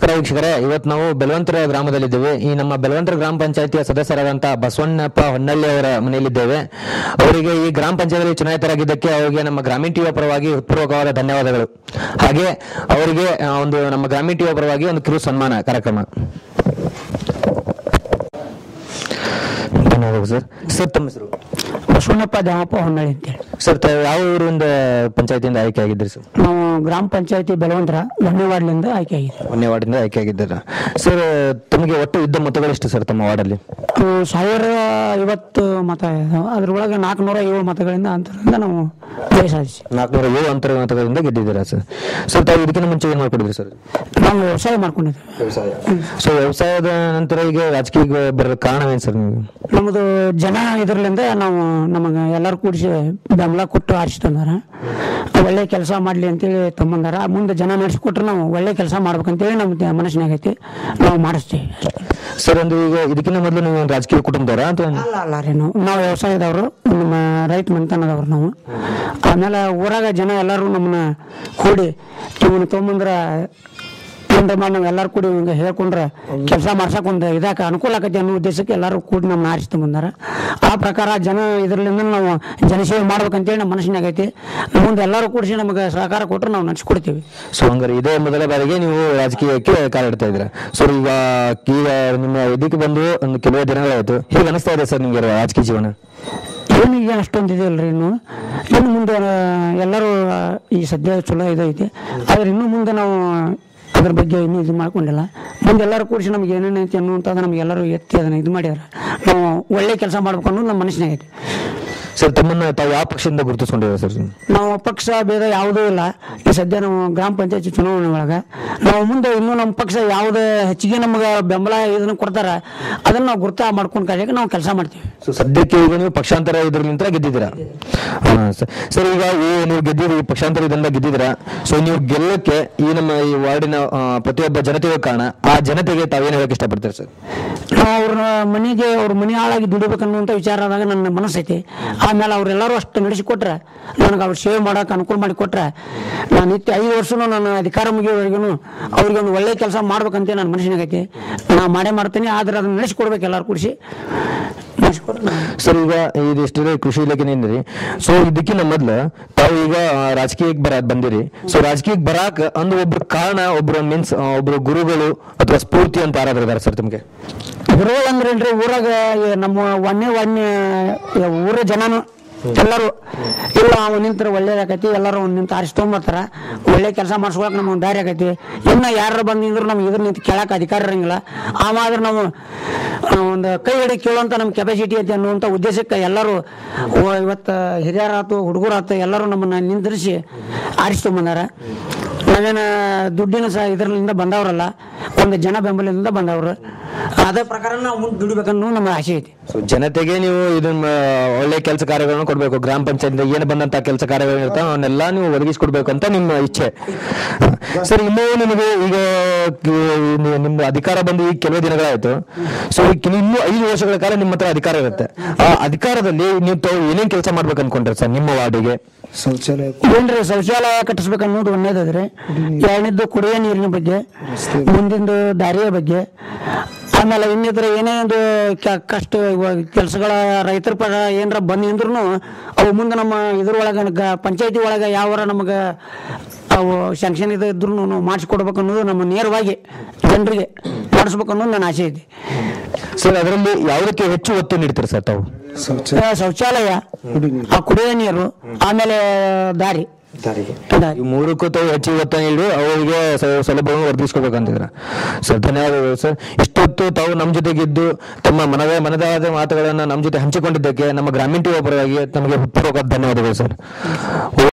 ನಮಸ್ಕಾರ ವೀಕ್ಷಕರೇ ಇವತ್ತು ನಾವು ಬೆಲವಂತರ ಗ್ರಾಮದಲ್ಲಿದ್ದೇವೆ ಈ ನಮ್ಮ ಬೆಲವಂತರ ಗ್ರಾಮ ಪಂಚಾಯತಿಯ ಸದಸ್ಯರಾದಂತಹ ಬಸವಣ್ಣಪ್ಪ ಹೊನ್ನಳ್ಳಿ ಅವರ ಮನೆಯಲ್ಲಿದ್ದೇವೆ ಅವರಿಗೆ ಈ ಗ್ರಾಮ ಪಂಚಾಯತಿಯಲ್ಲಿ ಚುನಾಯಿತರಾಗಿದ್ದಕ್ಕೆ ಅವರಿಗೆ ನಮ್ಮ ಗ್ರಾಮೀಣ ಟಿವಿಯ ಪರವಾಗಿ ಹೃತ್ಪೂರ್ವಕವಾದ ಧನ್ಯವಾದಗಳು ಹಾಗೆ ಅವರಿಗೆ ಆ, ಒಂದು ನಮ್ಮ ಗ್ರಾಮೀಣ ಟಿವಿಯ ಪರವಾಗಿ ಒಂದು ಕಿರು ಸನ್ಮಾನ ಕಾರ್ಯಕ್ರಮ ಧನ್ಯವಾದಗಳು ಸರ್ ಸರ್ ತಮ್ಮ ಹೆಸರು ಬಸವಣ್ಣಪ್ಪ ದ್ಯಾಮಪ್ಪ ಹೊನ್ನಳ್ಳಿ ಅಂತೇಳಿ ಸರ್ ತಾವು ಯಾವ ಊರಿಂದ ಪಂಚಾಯತಿಯಿಂದ ಆಯ್ಕೆ ಆಗಿದ್ರಿ ಸರ್ ನಾವು ಗ್ರಾಮ ಪಂಚಾಯತಿ ಬೆಳವಂತರ ಒಂದನೇ ವಾರ್ಡ್ಲಿಂದ ಆಯ್ಕೆ ಆಗಿದೆ ಒಂದನೇ ವಾರ್ಡಿಂದ ಆಯ್ಕೆ ಆಗಿದ್ದೀರಾ ಸರ್ ತಮಗೆ ಒಟ್ಟು ಯುದ್ಧ ಮತಗಳೆಷ್ಟು ಸರ್ ತಮ್ಮ ವಾರ್ಡಲ್ಲಿ ಆ, ಸಾವಿರ ಐವತ್ತು ಮತ ಇದಾವೆ ಅದ್ರೊಳಗೆ ನಾಲ್ಕುನೂರ ಏಳು ಮತಗಳಿಂದ ಅಂತರದಿಂದ ನಾವು ಜಯ ಸಾಧಿಸಿ ನಾಲ್ಕುನೂರ ಏಳು ಅಂತರ ಮತಗಳಿಂದ ಗೆದ್ದಿದ್ದೀರಾ ಸರ್ ಸರ್ ತಾವು ಇದಕ್ಕಿಂತ ಮುಂಚೆ ಏನು ಮಾಡ್ಕೊಂಡಿದ್ರಿ ಸರ್ ನಾವು ವ್ಯವಸಾಯ ಮಾಡ್ಕೊಂಡಿದ್ದೇವೆ ವ್ಯವಸಾಯ ಸೊ ವ್ಯವಸಾಯದ ನಂತರ ಈಗ ರಾಜಕೀಯ ಬರಲು ಕಾರಣವೇನು ಸರ್ ನೀವು ನಮ್ಮದು ಜನ ಇದರ್ಲಿಂದ ನಾವು ನಮಗೆ ಎಲ್ಲರೂ ಕೂಡಿಸಿ ಬೆಂಬಲ ಕೊಟ್ಟು ಆರಿಸಿ ತಂದಾರ ಒಳ್ಳೆ ಕೆಲಸ ಮಾಡಲಿ ಅಂತೇಳಿ ತಮ್ಮಂದಾರ ಮುಂದೆ ಜನ ನಡೆಸಿಕೊಟ್ರೆ ನಾವು ಒಳ್ಳೆ ಕೆಲಸ ಮಾಡ್ಬೇಕಂತೇಳಿ ನಮ್ಮ ಮನಸ್ಸಿನಾಗ ಐತಿ ನಾವು ಮಾಡಿಸ್ತೀವಿ ಸರ್ ಅಂದ್ರೆ ಈಗ ಇದಕ್ಕಿಂತ ಮೊದಲು ನೀವು ಒಂದು ರಾಜಕೀಯ ಕುಟುಂಬದವರ ಅಥವಾ ಅಲ್ಲ ಅಲ್ಲ ರೀ ನಾವು ನಾವು ವ್ಯವಸಾಯದವರು ನಮ್ಮ ರೈತ ಮನೆತನದವ್ರು ನಾವು ಆಮೇಲೆ ಊರಾಗ ಜನ ಎಲ್ಲರೂ ನಮ್ಮನ್ನ ಕೂಡಿ ಇವನು ತೊಗೊಂಬಂದ್ರ ಏನ್ರ ಮಾಡಿ ನಾವು ಎಲ್ಲರೂ ಕೂಡಿ ಹಿಂಗೆ ಹೇಳ್ಕೊಂಡ್ರೆ ಕೆಲಸ ಮಾಡ್ಸಕ್ಕೆ ಒಂದು ಇದಕ್ಕೆ ಅನುಕೂಲ ಆಕತಿ ಅನ್ನೋ ಉದ್ದೇಶಕ್ಕೆ ಎಲ್ಲರೂ ಕೂಡಿ ನಮ್ಮ ಆರಿಸ್ತು ಬಂದಾರ ಆ ಪ್ರಕಾರ ಜನ ಇದರಿಂದ ನಾವು ಜನಸೇವೆ ಮಾಡ್ಬೇಕಂತೇಳಿ ನಮ್ಮ ಮನಸ್ಸಿನಾಗ ಐತಿ ಮುಂದೆ ಎಲ್ಲರೂ ಕೂಡಿಸಿ ನಮಗೆ ಸಹಕಾರ ಕೊಟ್ಟರೆ ನಾವು ನಡೆಸ್ಕೊಡ್ತೀವಿ ಸೊ ಹಂಗಾರೆ ಇದೇ ಮೊದಲ ಬಾರಿಗೆ ನೀವು ರಾಜಕೀಯಕ್ಕೆ ಕಾಲಿಡ್ತಾ ಇದ್ದೀರಾ ಸರ್ ಈಗ ಈಗ ನಿಮ್ಮ ಇದಕ್ಕೆ ಬಂದು ಒಂದು ಕೆಲವು ದಿನಗಳಾಯ್ತು ಹೇಗೆ ಅನಿಸ್ತಾ ಇದೆ ಸರ್ ನಿಮಗೆ ರಾಜಕೀಯ ಜೀವನ ಏನು ಈಗ ಅಷ್ಟೊಂದು ಇದೆಯಲ್ರಿ ಇನ್ನು ಇನ್ನು ಮುಂದೆ ಆ, ಎಲ್ಲರೂ ಆ, ಈ ಸದ್ಯ ಚಲೋ ಇದೈತಿ ಆದ್ರೆ ಇನ್ನು ಮುಂದೆ ನಾವು ಅದ್ರ ಬಗ್ಗೆ ಇನ್ನೂ ಇದು ಮಾಡ್ಕೊಂಡಿಲ್ಲ ಮುಂದೆ ಎಲ್ಲರೂ ಕೂಡಿಸಿ ನಮ್ಗೆ ಏನೇನು ಐತಿ ಅನ್ನುವಂಥದ್ದು ನಮ್ಗೆ ಎಲ್ಲರೂ ಎತ್ತಿ ಅದನ್ನ ಇದು ಮಾಡ್ಯಾರ ನಾವು ಒಳ್ಳೆ ಕೆಲಸ ಮಾಡ್ಬೇಕು ಅನ್ನೋದು ನಮ್ಮ ಮನಸ್ಸಿನಾಗ ಐತಿ ಸರ್ ತಮ್ಮನ್ನ ತಾವು ಯಾವ ಪಕ್ಷದಿಂದ ಗುರುತಿಸ್ಕೊಂಡಿದ್ದೀರಾ ಸರ್ ನಾವು ಪಕ್ಷ ಭೇದ ಯಾವುದೂ ಇಲ್ಲ ಈ ಸದ್ಯ ನಾವು ಗ್ರಾಮ ಪಂಚಾಯತಿ ಚುನಾವಣೆ ಒಳಗೆ ನಾವು ಮುಂದೆ ಇನ್ನೂ ನಮ್ಮ ಪಕ್ಷ ಯಾವುದೇ ಹೆಚ್ಚಿಗೆ ನಮ್ಗೆ ಬೆಂಬಲ ಇದನ್ನು ಕೊಡ್ತಾರ ಅದನ್ನ ನಾವು ಗುರ್ತ ಮಾಡ್ಕೊಂಡು ಕಲಿಯಕ್ಕೆ ನಾವು ಕೆಲಸ ಮಾಡ್ತೀವಿ ಸೊ ಸದ್ಯಕ್ಕೆ ಈಗ ನೀವು ಪಕ್ಷಾಂತರ ಇದ್ರಲಿಂದ ಗೆದ್ದಿದ್ದೀರಾ ಹಾ, ಸರ್. ಸರ್ ಈಗ ಈ ನೀವು ಗೆದ್ದಿರಿ ಪಕ್ಷಾಂತರ ಇದರಿಂದ ಗೆದ್ದಿದ್ದೀರಾ ಸೊ ನೀವು ಗೆಲ್ಲಕ್ಕೆ ಈ ನಮ್ಮ ಈ ವಾರ್ಡಿನ ಆ, ಪ್ರತಿಯೊಬ್ಬ ಜನತೆಗೂ ಕಾರಣ ಆ ಜನತೆಗೆ ತಾವೇನು ಹೇಳಕ್ ಇಷ್ಟಪಡ್ತೀರಾ ಸರ್ ನಾವು ಅವ್ರ ಮನೆಗೆ ಅವ್ರ ಮನೆ ಹಾಳಾಗಿ ದುಡಿಬೇಕನ್ನುವಂಥ ವಿಚಾರ ಆದಾಗ ನನ್ನ ಮನಸ್ಸೈತಿ ಆಮೇಲೆ ಅವರೆಲ್ಲರೂ ಅಷ್ಟು ನಡೆಸಿಕೊಟ್ರೆ ನನಗೆ ಅವ್ರ ಸೇವೆ ಮಾಡೋಕೆ ಅನುಕೂಲ ಮಾಡಿ ಕೊಟ್ರೆ ನಾನು ನಿತ್ಯ ಐದು ವರ್ಷನೂ ನನ್ನ ಅಧಿಕಾರ ಮುಗಿಯೋವರೆಗೂ ಅವ್ರಿಗೆ ಒಂದು ಒಳ್ಳೆ ಕೆಲಸ ಮಾಡ್ಬೇಕಂತ ನನ್ನ ಮನಸ್ಸಿನಾಗೈತಿ ನಾ ಮಾಡೇ ಮಾಡ್ತೀನಿ ಆದ್ರೆ ಅದನ್ನ ನಡೆಸಿಕೊಡ್ಬೇಕು ಎಲ್ಲರೂ ಕೂಡಿಸಿ ನಡೆಸಿಕೊಟ್ರೆ ನಾನು ಸರ್ ಈಗ ಇದಿಷ್ಟು ಕೃಷಿ ಇಲಾಖೆನಿಂದ್ರಿ ಸೊ ಇದಕ್ಕಿಂತ ಮೊದ್ಲು ತಾವು ಈಗ ಆ, ರಾಜಕೀಯಕ್ಕೆ ಬರ ಬಂದಿರಿ ಸೊ ರಾಜಕೀಯಕ್ಕೆ ಬರಾಕ ಅಂದು ಒಬ್ರು ಕಾರಣ ಒಬ್ರು ಮೀನ್ಸ್ ಒಬ್ರು ಗುರುಗಳು ಅಥವಾ ಸ್ಫೂರ್ತಿ ಅಂತ ಯಾರಾದ್ರೂ ಇದಾರೆ ಸರ್ ತಮಗೆ ಗುರುಗಳು ಅಂದ್ರೆ ಏನ್ರಿ ಊರಾಗ ಈ ನಮ್ಮ ವನ್ಯ ವನ್ಯ ಊರ ಜನನು ಎಲ್ಲರೂ ಇಲ್ಲ ಅವ ನಿಂತರ ಒಳ್ಳೇದಾಕೈತಿ ಎಲ್ಲರೂ ಅವ್ನು ನಿಂತು ಆರಿಸ್ಕೊಂಬರ್ತಾರ ಒಳ್ಳೆ ಕೆಲಸ ಮಾಡಿಸ್ಕೊಳಕ್ ನಮ್ಗೆ ಒಂದು ದಾರಿ ಆಕೈತಿ ಇನ್ನು ಯಾರು ಬಂದಿದ್ರು ನಮ್ಗೆ ಇದ್ರ ನಿಂತು ಕೇಳಕ್ಕೆ ಅಧಿಕಾರ ಇರಂಗಿಲ್ಲ ಆಮಾದ್ರೆ ನಾವು ಆ, ಒಂದು ಕೈ ಹಿಡಿ ಕೇಳುವಂತ ನಮ್ಮ ಕೆಪಾಸಿಟಿ ಐತಿ ಅನ್ನುವಂಥ ಉದ್ದೇಶಕ್ಕೆ ಎಲ್ಲರೂ ಓ- ಇವತ್ತು ಹಿರಿಯರಾತು ಹುಡುಗರಾತು ಎಲ್ಲರೂ ನಮ್ಮನ್ನ ನಿಂದಿರಿಸಿ ಆರಿಸ್ಕೊಂಬಂದಾರ ನಾವೇನು ದುಡ್ಡಿನ ಸಹ ಇದರಿಂದ ಬಂದವರಲ್ಲ ಒಂದು ಜನ ಬೆಂಬಲದಿಂದ ಬಂದವರು ಅದೇ ಪ್ರಕಾರ ನಾವು ಮುಂದೆ ದುಡಿಬೇಕನ್ನೋ ನಮ್ಮ ಆಸೆ ಐತಿ ಸೊ ಜನತೆಗೆ ನೀವು ಇದನ್ನ ಒಳ್ಳೆ ಕೆಲಸ ಕಾರ್ಯಗಳನ್ನು ಕೊಡಬೇಕು ಗ್ರಾಮ ಪಂಚಾಯತ್ ಏನು ಬಂದಂತ ಕೆಲಸ ಕಾರ್ಯಗಳು ಇರ್ತಾವ ಅವನ್ನೆಲ್ಲ ನೀವು ಒದಗಿಸ್ಕೊಡ್ಬೇಕು ಅಂತ ನಿಮ್ಮ ಇಚ್ಛೆ ಸರ್ ಇನ್ನೂ ನಿಮಗೆ ಈಗ ಕ- ನಿಮ್ಮ ಅಧಿಕಾರ ಬಂದು ಈಗ ಕೆಲವು ದಿನಗಳಾಯ್ತು ಸೊ ಇನ್ನೂ ಐದು ವರ್ಷಗಳ ಕಾಲ ನಿಮ್ಮ ಹತ್ರ ಅಧಿಕಾರ ಇರುತ್ತೆ ಆ ಅಧಿಕಾರದಲ್ಲಿ ನೀವು ತಾವು ಏನೇನ್ ಕೆಲಸ ಮಾಡ್ಬೇಕು ಅನ್ಕೊಂಡ್ರೆ ಸರ್ ನಿಮ್ಮ ವಾರ್ಡಿಗೆ ಶೌಚಾಲಯ ಏನ್ರಿ ಶೌಚಾಲಯ ಕಟ್ಟಿಸ್ಬೇಕು ಅನ್ನೋದು ಒಂದೇದದ್ರಿ ಎರಡನೇದ್ದು ಕುಡಿಯೋ ನೀರಿನ ಬಗ್ಗೆ ಮುಂದಿಂದು ದಾರಿಯ ಬಗ್ಗೆ ಆಮೇಲೆ ಇನ್ನಿತರ ಏನೇ ಒಂದು ಕ- ಕಷ್ಟ ಕೆಲಸಗಳ ರೈತರ ಪರ ಏನಾರ ಬಂದು ನಿಂದ್ರು ಅವು ಮುಂದೆ ನಮ್ಮ ಇದ್ರೊಳಗೆ ಗ ಪಂಚಾಯತಿ ಒಳಗೆ ಯಾವಾರ ನಮಗೆ ಅವು ಶಾಂಕ್ಷನ್ ಇದು ಇದ್ರು ನಾವು ಮಾಡಿಸ್ಕೊಡ್ಬೇಕು ಅನ್ನೋದು ನಮ್ಮ ನೇರವಾಗಿ ಜನರಿಗೆ ಮಾಡಿಸ್ಬೇಕು ಅನ್ನೋದು ನನ್ನ ಆಸೆ ಐತಿ ಸರ್ ಅದರಲ್ಲಿ ಯಾವುದಕ್ಕೆ ಹೆಚ್ಚು ಒತ್ತು ನೀಡ್ತೀರಿ ಸರ್ ತಾವು ಶೌಚಾಲಯ ಆ, ಶೌಚಾಲಯ ಆ ಕುಡಿಯೋ ನೀರು ಆಮೇಲೆ ದಾರಿ ದಾರಿ ಈ ಮೂರಕ್ಕೂ ತಾವು ಹೆಚ್ಚು ಒತ್ತು ನೀಡಿ ಅವರಿಗೆ ಸ- ಸೌಲಭ್ಯವನ್ನು ಒದಗಿಸ್ಕೋಬೇಕಂತಿದ್ರ ಸರ್ ಧನ್ಯವಾದಗಳು ಸರ್ ಇಷ್ಟೊತ್ತು ತಾವು ನಮ್ಮ ಜೊತೆಗಿದ್ದು ತಮ್ಮ ಮನದ ಮನದಾದ ಮಾತುಗಳನ್ನು ನಮ್ಮ ಜೊತೆ ಹಂಚಿಕೊಂಡಿದ್ದಕ್ಕೆ ನಮ್ಮ ಗ್ರಾಮೀಣ ಟಿವಿ ಪರವಾಗಿ ತಮಗೆ ಹೃತ್ಪೂರ್ವಕ ಧನ್ಯವಾದಗಳು ಸರ್